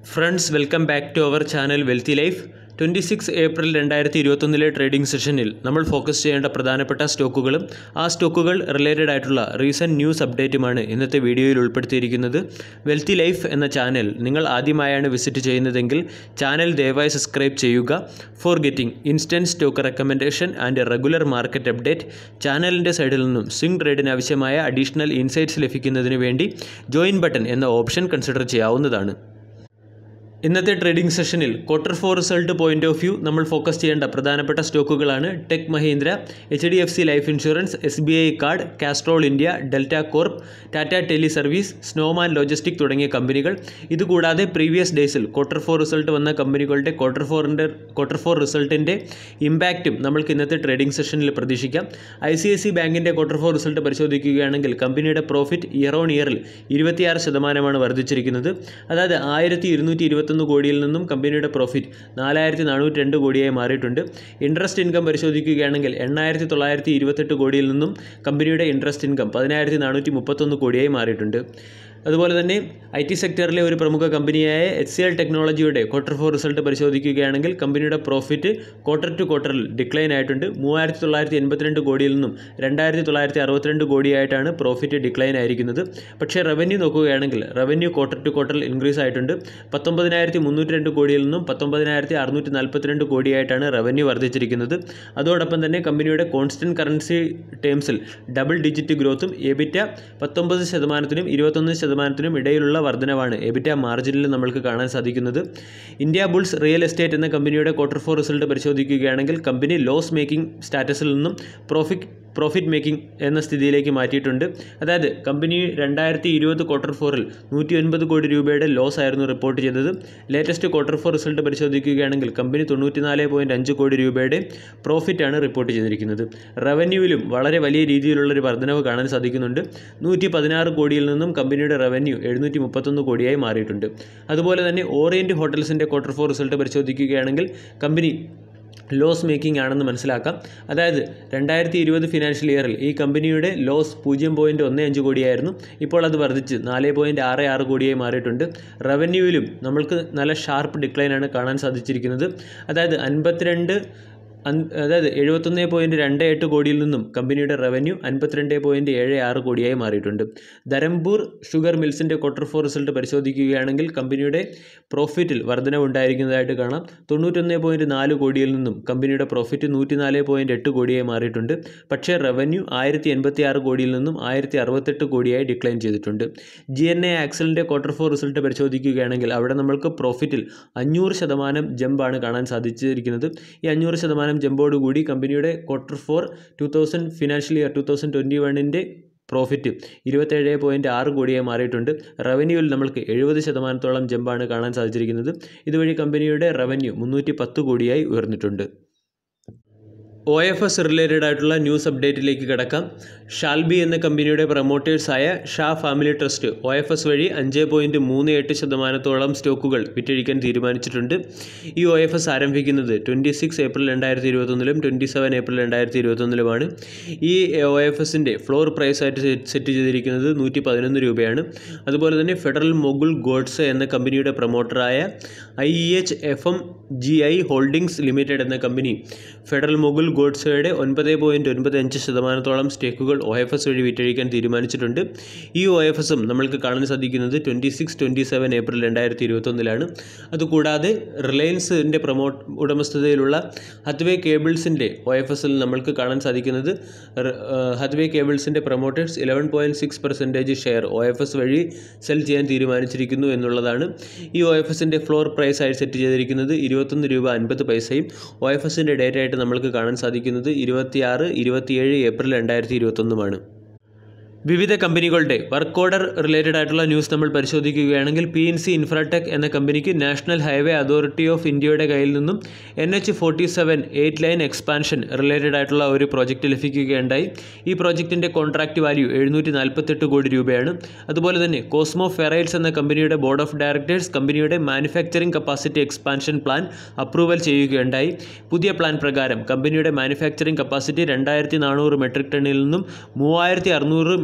friends welcome back to our channel wealthy life twenty six April രണ്ടായിരത്തി ഇരുപത്തൊന്നിലെ trading സെഷനിൽ നമ്മൾ ഫോക്കസ് ചെയ്യേണ്ട പ്രധാനപ്പെട്ട സ്റ്റോക്കുകളും ആ സ്റ്റോക്കുകൾ റിലേറ്റഡ് ആയിട്ടുള്ള റീസെൻറ്റ് ന്യൂസ് അപ്ഡേറ്റുമാണ് ഇന്നത്തെ വീഡിയോയിൽ ഉൾപ്പെടുത്തിയിരിക്കുന്നത് വെൽത്തി ലൈഫ് എന്ന ചാനൽ നിങ്ങൾ ആദ്യമായാണ് വിസിറ്റ് ചെയ്യുന്നതെങ്കിൽ ചാനൽ ദയവായി സബ്സ്ക്രൈബ് ചെയ്യുക for getting instant stock recommendation and regular market update ചാനലിൻ്റെ സൈഡിൽ നിന്നും സ്വിംഗ് ട്രേഡിന് ആവശ്യമായ അഡീഷണൽ ഇൻസൈറ്റ്സ് ലഭിക്കുന്നതിന് വേണ്ടി ജോയിൻ ബട്ടൺ എന്ന ഓപ്ഷൻ കൺസിഡർ ചെയ്യാവുന്നതാണ് ഇന്നത്തെ ട്രേഡിംഗ് സെഷനിൽ quarter four result point of view നമ്മൾ ഫോക്കസ് ചെയ്യേണ്ട പ്രധാനപ്പെട്ട സ്റ്റോക്കുകളാണ് tech Mahindra H D F C life insurance S B I card Castrol India Delta Corp Tata tele service Snowman logistic തുടങ്ങിയ കമ്പനികൾ ഇതുകൂടാതെ പ്രീവിയസ് ഡേയ്സിൽ ക്വാർട്ടർ ഫോർ റിസൾട്ട് വന്ന കമ്പനികളുടെ ക്വാർട്ടർ ഫോറിൻ്റെ ക്വാർട്ടർ ഫോർ റിസൾട്ടിൻ്റെ ഇമ്പാക്റ്റും നമ്മൾക്ക് ഇന്നത്തെ ട്രേഡിംഗ് സെഷനിൽ പ്രതീക്ഷിക്കാം ഐ സി ഐ സി ബാങ്കിൻ്റെ ക്വാർട്ടർ ഫോർ റിസൾട്ട് പരിശോധിക്കുകയാണെങ്കിൽ കമ്പനിയുടെ പ്രോഫിറ്റ് ഇയർ ഓൺ ഇയറിൽ ഇരുപത്തിയാറ് ശതമാനമാണ് വർദ്ധിച്ചിരിക്കുന്നത് അതായത് ആയിരത്തി ഇരുന്നൂറ്റി ഇരുപത്തൊന്ന് കോടിയിൽ നിന്നും കമ്പനിയുടെ പ്രോഫിറ്റ് നാലായിരത്തി നാനൂറ്റി രണ്ട് കോടിയായി മാറിയിട്ടുണ്ട് ഇൻട്രസ്റ്റ് ഇൻകം പരിശോധിക്കുകയാണെങ്കിൽ എണ്ണായിരത്തി തൊള്ളായിരത്തി ഇരുപത്തെട്ട് കോടിയിൽ നിന്നും കമ്പനിയുടെ ഇൻട്രസ്റ്റ് ഇൻകം പതിനായിരത്തി നാനൂറ്റി മുപ്പത്തൊന്ന് കോടിയായി മാറിയിട്ടുണ്ട് അതുപോലെ തന്നെ ഐ ടി സെക്ടറിലെ ഒരു പ്രമുഖ കമ്പനിയായ എച്ച് സി എൽ ടെക്നോളജിയുടെ ക്വാർട്ടർ ഫോർ റിസൾട്ട് പരിശോധിക്കുകയാണെങ്കിൽ കമ്പനിയുടെ പ്രോഫിറ്റ് ക്വാർട്ടർ ടു ക്വാർട്ടറിൽ ഡിക്ലൈൻ ആയിട്ടുണ്ട് മൂവായിരത്തി തൊള്ളായിരത്തി എൺപത്തിരണ്ട് കോടിയിൽ നിന്നും രണ്ടായിരത്തി തൊള്ളായിരത്തി അറുപത്തിരണ്ട് കോടിയായിട്ടാണ് പ്രോഫിറ്റ് ഡിക്ലൈൻ ആയിരിക്കുന്നത് പക്ഷേ റവന്യൂ നോക്കുകയാണെങ്കിൽ റവന്യൂ ക്വാർട്ടർ ടു ക്വാർട്ടറിൽ ഇൻക്രീസ് ആയിട്ടുണ്ട് പത്തൊമ്പതിനായിരത്തി മുന്നൂറ്റി രണ്ട് കോടിയിൽ നിന്നും പത്തൊമ്പതിനായിരത്തി അറുന്നൂറ്റി നാൽപ്പത്തിരണ്ട് കോടിയായിട്ടാണ് റവന്യൂ വർദ്ധിച്ചിരിക്കുന്നത് അതോടൊപ്പം തന്നെ കമ്പനിയുടെ കോൺസ്റ്റൻറ്റ് കറൻസി ടേംസിൽ ഡബിൾ ഡിജിറ്റ് ഗ്രോത്തും എബിറ്റ പത്തൊമ്പത് ശതമാനത്തിനും ഇരുപത്തൊന്ന് ശതമാനത്തിനും ഇടയിലുള്ള വർധനവാണ് എബിറ്റ മാർജിനിൽ നമ്മൾക്ക് കാണാൻ സാധിക്കുന്നത് ഇന്ത്യ ബുൾസ് റിയൽ എസ്റ്റേറ്റ് എന്ന കമ്പനിയുടെ ക്വാർട്ടർ ഫോർ റിസൾട്ട് പരിശോധിക്കുകയാണെങ്കിൽ കമ്പനി ലോസ് മേക്കിംഗ് സ്റ്റാറ്റസിൽ നിന്നും പ്രോഫിറ്റ് പ്രോഫിറ്റ് മേക്കിംഗ് എന്ന സ്ഥിതിയിലേക്ക് മാറ്റിയിട്ടുണ്ട് അതായത് കമ്പനി രണ്ടായിരത്തി ഇരുപത് ക്വാർട്ടർ ഫോറിൽ നൂറ്റി ഒൻപത് കോടി രൂപയുടെ ലോസ് ആയിരുന്നു റിപ്പോർട്ട് ചെയ്തത് ലേറ്റസ്റ്റ് ക്വാർട്ടർ ഫോർ റിസൾട്ട് പരിശോധിക്കുകയാണെങ്കിൽ കമ്പനി തൊണ്ണൂറ്റിനാല് പോയിൻറ്റ് അഞ്ച് കോടി രൂപയുടെ പ്രോഫിറ്റാണ് റിപ്പോർട്ട് ചെയ്തിരിക്കുന്നത് റവന്യൂവിലും വളരെ വലിയ രീതിയിലുള്ളൊരു വർധനവ് കാണാൻ സാധിക്കുന്നുണ്ട് നൂറ്റി പതിനാറ് കോടിയിൽ നിന്നും കമ്പനിയുടെ റവന്യൂ എഴുന്നൂറ്റി മുപ്പത്തൊന്ന് കോടിയായി മാറിയിട്ടുണ്ട് അതുപോലെ തന്നെ ഓറിയൻറ്റ് ഹോട്ടൽസിൻ്റെ ക്വാർട്ടർ ഫോർ റിസൾട്ട് പരിശോധിക്കുകയാണെങ്കിൽ കമ്പനി ലോസ് മേക്കിംഗ് ആണെന്ന് മനസ്സിലാക്കാം അതായത് രണ്ടായിരത്തി ഇരുപത് ഫിനാൻഷ്യൽ ഇയറിൽ ഈ കമ്പനിയുടെ ലോസ് പൂജ്യം പോയിൻറ്റ് ഒന്ന് അഞ്ച് കോടിയായിരുന്നു ഇപ്പോൾ അത് വർദ്ധിച്ച് നാല് പോയിൻറ്റ് ആറ് ആറ് കോടിയായി മാറിയിട്ടുണ്ട് റവന്യൂവിലും നമ്മൾക്ക് നല്ല ഷാർപ്പ് ഡിക്ലൈനാണ് കാണാൻ സാധിച്ചിരിക്കുന്നത് അതായത് അൻപത്തിരണ്ട് അതായത് എഴുപത്തൊന്ന് പോയിൻറ്റ് രണ്ട് എട്ട് കോടിയിൽ നിന്നും കമ്പനിയുടെ റവന്യൂ അൻപത്തിരണ്ട് പോയിൻറ്റ് ഏഴ് ആറ് കോടിയായി മാറിയിട്ടുണ്ട് ധരംപൂർ ഷുഗർ മിൽസിൻ്റെ ക്വാർട്ടർ ഫോർ റിസൾട്ട് പരിശോധിക്കുകയാണെങ്കിൽ കമ്പനിയുടെ പ്രോഫിറ്റിൽ വർധനവ് ഉണ്ടായിരിക്കുന്നതായിട്ട് കാണാം തൊണ്ണൂറ്റൊന്ന് പോയിൻറ്റ് നാല് കോടിയിൽ നിന്നും കമ്പനിയുടെ പ്രോഫിറ്റ് നൂറ്റിനാല് പോയിൻറ്റ് എട്ട് കോടിയായി മാറിയിട്ടുണ്ട് പക്ഷേ റവന്യൂ ആയിരത്തി എൺപത്തി ആറ് കോടിയിൽ നിന്നും ആയിരത്തി അറുപത്തെട്ട് കോടിയായി ഡിക്ലൈൻ ചെയ്തിട്ടുണ്ട് ജി എൻ എ ആക്സലിൻ്റെ ക്വാർട്ടർ ഫോർ റിസൾട്ട് പരിശോധിക്കുകയാണെങ്കിൽ അവിടെ നമ്മൾക്ക് പ്രോഫിറ്റിൽ അഞ്ഞൂറ് ശതമാനം ജമ്പാണ് കാണാൻ സാധിച്ചിരിക്കുന്നത് ഈ അഞ്ഞൂറ് ശതമാനം ജമ്പോട് കൂടി കമ്പനിയുടെ quarter four two thousand financial year two thousand twenty വണ്ണിൻ്റെ പ്രോഫിറ്റ് ഇരുപത്തേഴ് പോയിൻറ്റ് ആറ് കോടിയായി മാറിയിട്ടുണ്ട് റവന്യൂവിൽ നമ്മൾക്ക് എഴുപത് ശതമാനത്തോളം ജമ്പാണ് കാണാൻ സാധിച്ചിരിക്കുന്നത് ഇതുവഴി കമ്പനിയുടെ റവന്യൂ മുന്നൂറ്റി പത്ത് കോടിയായി ഉയർന്നിട്ടുണ്ട് ഒ എഫ് എസ് റിലേറ്റഡ് ആയിട്ടുള്ള ന്യൂസ് അപ്ഡേറ്റിലേക്ക് കിടക്കാം ഷാൽബി എന്ന കമ്പനിയുടെ പ്രൊമോട്ടേഴ്സായ Shah family trust O F S വഴി അഞ്ച് പോയിൻറ്റ് മൂന്ന് എട്ട് ശതമാനത്തോളം സ്റ്റോക്കുകൾ വിറ്റഴിക്കാൻ തീരുമാനിച്ചിട്ടുണ്ട് ഈ ഒ എഫ് എസ് ആരംഭിക്കുന്നത് ട്വൻറ്റി സിക്സ് ഏപ്രിൽ രണ്ടായിരത്തി ഇരുപത്തൊന്നിലും ട്വൻറ്റി സെവൻ ഏപ്രിൽ രണ്ടായിരത്തി ഇരുപത്തൊന്നിലുമാണ് ഈ ഒ എഫ് എസിൻ്റെ ഫ്ലോർ പ്രൈസ് ആയിട്ട് സെറ്റ് ചെയ്തിരിക്കുന്നത് നൂറ്റി പതിനൊന്ന് രൂപയാണ് അതുപോലെ തന്നെ ഫെഡറൽ മൊഗുൾ ഗോഡ്സ് എന്ന കമ്പനിയുടെ പ്രൊമോട്ടറായ I E H F M G I holdings limited എന്ന കമ്പനി ഫെഡറൽ മൊഗുൾ ഗോഡ്സയുടെ ഒൻപത് പോയിൻറ്റ് ഒൻപത് അഞ്ച് ശതമാനത്തോളം സ്റ്റേക്കുകൾ ഒ എഫ് എസ് വഴി വിറ്റഴിക്കാൻ തീരുമാനിച്ചിട്ടുണ്ട് ഈ ഒ എഫ് എസും നമ്മൾക്ക് കാണാൻ സാധിക്കുന്നത് twenty six twenty seven April രണ്ടായിരത്തി ഇരുപത്തൊന്നിലാണ് അതുകൂടാതെ റിലയൻസിൻ്റെ പ്രൊമോ ഉടമസ്ഥതയിലുള്ള ഹത്വേ കേബിൾസിൻ്റെ ഒ എഫ് എസിൽ നമ്മൾക്ക് കാണാൻ സാധിക്കുന്നത് ഹത്വേ കേബിൾസിൻ്റെ promoters eleven point six percentage share O F S വഴി സെൽ ചെയ്യാൻ തീരുമാനിച്ചിരിക്കുന്നു എന്നുള്ളതാണ് ഈ ഒ എഫ് എസിൻ്റെ ഫ്ലോർ പ്രൈസ് ആയി സെറ്റ് ചെയ്തിരിക്കുന്നത് ഇരുപത്തൊന്ന് രൂപ അൻപത് പൈസയും ഒ എഫ് എസിൻ്റെ ഡേറ്റ ആയിട്ട് നമ്മൾക്ക് കാണാൻ സാധിക്കുന്നത് ഇരുപത്തിയാറ് ഇരുപത്തിയേഴ് ഏപ്രിൽ രണ്ടായിരത്തി ഇരുപത്തൊന്നുമാണ് വിവിധ കമ്പനികളുടെ വർക്ക് ഓർഡർ റിലേറ്റഡ് ആയിട്ടുള്ള ന്യൂസ് നമ്മൾ പരിശോധിക്കുകയാണെങ്കിൽ പി എൻ സി ഇൻഫ്രാടെക് എന്ന കമ്പനിക്ക് നാഷണൽ ഹൈവേ അതോറിറ്റി ഓഫ് ഇന്ത്യയുടെ കയ്യിൽ നിന്നും N H forty seven eight line expansion related ആയിട്ടുള്ള ഒരു പ്രോജക്റ്റ് ലഭിക്കുകയുണ്ടായി ഈ പ്രോജക്റ്റിൻ്റെ കോൺട്രാക്റ്റ് വാല്യൂ എഴുന്നൂറ്റി നാൽപ്പത്തെട്ട് കോടി രൂപയാണ് അതുപോലെ തന്നെ കോസ്മോ ഫെറൈൽസ് എന്ന കമ്പനിയുടെ ബോർഡ് ഓഫ് ഡയറക്ടേഴ്സ് കമ്പനിയുടെ manufacturing capacity expansion plan approval ചെയ്യുകയുണ്ടായി പുതിയ പ്ലാൻ പ്രകാരം കമ്പനിയുടെ മാനുഫാക്ചറിംഗ് കപ്പാസിറ്റി രണ്ടായിരത്തി നാനൂറ് മെട്രിക് ടണ്ണിൽ നിന്നും മൂവായിരത്തി അറുന്നൂറ്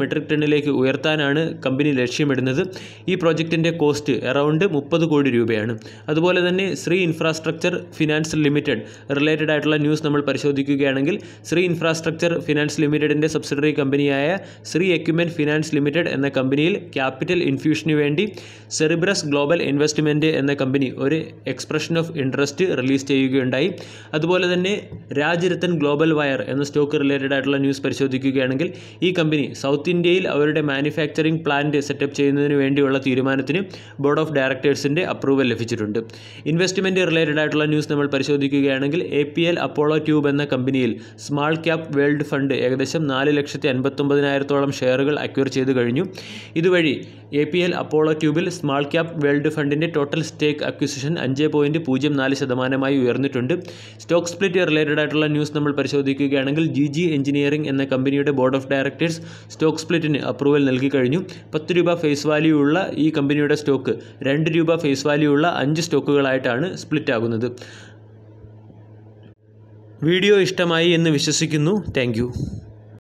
മെട്രിക് ടണ്ണിലേക്ക് ഉയർത്താനാണ് കമ്പനി ലക്ഷ്യമിടുന്നത് ഈ പ്രോജക്റ്റിൻ്റെ കോസ്റ്റ് അറൗണ്ട് മുപ്പത് കോടി രൂപയാണ് അതുപോലെ തന്നെ Srei infrastructure finance limited related ആയിട്ടുള്ള ന്യൂസ് നമ്മൾ പരിശോധിക്കുകയാണെങ്കിൽ ശ്രീ ഇൻഫ്രാസ്ട്രക്ചർ ഫിനാൻസ് ലിമിറ്റഡിൻ്റെ സബ്സിഡറി കമ്പനിയായ ശ്രീ എക്യുപ്മെൻറ്റ് ഫിനാൻസ് ലിമിറ്റഡ് എന്ന കമ്പനിയിൽ ക്യാപിറ്റൽ ഇൻഫ്യൂഷന് വേണ്ടി സെറിബ്രസ് ഗ്ലോബൽ ഇൻവെസ്റ്റ്മെൻറ്റ് എന്ന കമ്പനി ഒരു എക്സ്പ്രഷൻ ഓഫ് ഇൻട്രസ്റ്റ് റിലീസ് ചെയ്യുകയുണ്ടായി അതുപോലെ തന്നെ രാജ്രത്തൻ ഗ്ലോബൽ വയർ എന്ന സ്റ്റോക്ക് റിലേറ്റഡ് ആയിട്ടുള്ള ന്യൂസ് പരിശോധിക്കുകയാണെങ്കിൽ ഈ കമ്പനി സൗത്ത് ഇന്ത്യയിൽ അവരുടെ മാനുഫാക്ചറിംഗ് പ്ലാന്റ് സെറ്റപ്പ് ചെയ്യുന്നതിന് വേണ്ടിയുള്ള തീരുമാനത്തിന് ബോർഡ് ഓഫ് ഡയറക്ടേഴ്സിൻ്റെ അപ്രൂവൽ ലഭിച്ചിട്ടുണ്ട് ഇൻവെസ്റ്റ്മെൻറ്റ് റിലേറ്റഡ് ആയിട്ടുള്ള ന്യൂസ് നമ്മൾ പരിശോധിക്കുകയാണെങ്കിൽ A P L Apollo tube എന്ന കമ്പനിയിൽ സ്മാൾ ക്യാപ് വേൾഡ് ഫണ്ട് ഏകദേശം നാല് ലക്ഷത്തി അൻപത്തൊമ്പതിനായിരത്തോളം ഷെയറുകൾ അക്വയർ ചെയ്ത് കഴിഞ്ഞു ഇതുവഴി എ പി എൽ അപ്പോളോ ട്യൂബിൽ സ്മാൾ ക്യാപ് വേൾഡ് ഫണ്ടിൻ്റെ ടോട്ടൽ സ്റ്റേക്ക് അക്വിസിഷൻ അഞ്ച് പോയിൻറ്റ് പൂജ്യം നാല് ശതമാനമായി ഉയർന്നിട്ടുണ്ട് സ്റ്റോക്ക് സ്പ്ലിറ്റ് റിലേറ്റഡ് ആയിട്ടുള്ള ന്യൂസ് നമ്മൾ പരിശോധിക്കുകയാണെങ്കിൽ ജി ജി എഞ്ചിനീയറിംഗ് എന്ന കമ്പനിയുടെ ബോർഡ് ഓഫ് ഡയറക്ടേഴ്സ് സ്റ്റോക്ക് സ്പ്ലിറ്റിന് അപ്രൂവൽ നൽകി കഴിഞ്ഞു പത്ത് രൂപ ഫേസ് വാല്യൂ ഉള്ള ഈ കമ്പനിയുടെ സ്റ്റോക്ക് രണ്ട് രൂപ ഫേസ് വാല്യൂ ഉള്ള അഞ്ച് സ്റ്റോക്കുകളായിട്ടാണ് സ്പ്ലിറ്റ് ആകുന്നത് വീഡിയോ ഇഷ്ടമായി എന്ന് വിശ്വസിക്കുന്നു താങ്ക്